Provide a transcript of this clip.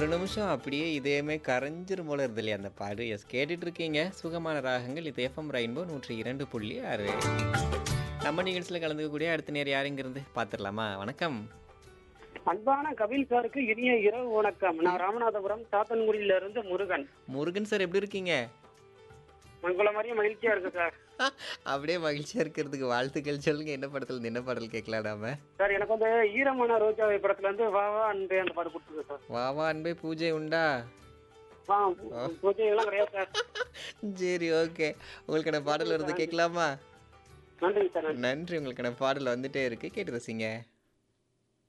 ஒரு நிமிஷம் அப்படியே இதயமே கரைஞ்சிரும் போல இருந்தது இல்லையா அந்த பாடு எஸ் கேட்டுட்டு இருக்கீங்க சுகமான ராகங்கள் இது எஃப்எம் ரெயின்போ நூற்றி இரண்டு புள்ளி ஆறு நம்ம நிகழ்ச்சியில் கலந்துக்கக்கூடிய அடுத்த நேரம் யாருங்கிறது பார்த்துடலாமா வணக்கம் அன்பான கபில் சாருக்கு இனிய இரவு வணக்கம் நான் ராமநாதபுரம் சாத்தன்குடியில இருந்து முருகன் முருகன் சார் எப்படி இருக்கீங்க உங்களை மாதிரியே மகிழ்ச்சியா இருக்கு சார் அப்படியே மகிழ்ச்சியாக இருக்கிறதுக்கு வாழ்த்துக்கள் சொல்லுங்க என்ன படத்துல இருந்து என்ன பாடல் கேட்கலாம் நாம சார் எனக்கு வந்து ஈரமான ரோஜாவை படத்துல இருந்து வா வா அன்பே அந்த பாட்டு கொடுத்துருக்கு சார் வா வா அன்பே பூஜை உண்டா வா பூஜை எல்லாம் கிடையாது சார் சரி ஓகே உங்களுக்கான பாடல் வருது கேட்கலாமா நன்றி சார் நன்றி நன்றி உங்களுக்கான பாடல் வந்துட்டே இருக்கு கேட்டு ரசிங்க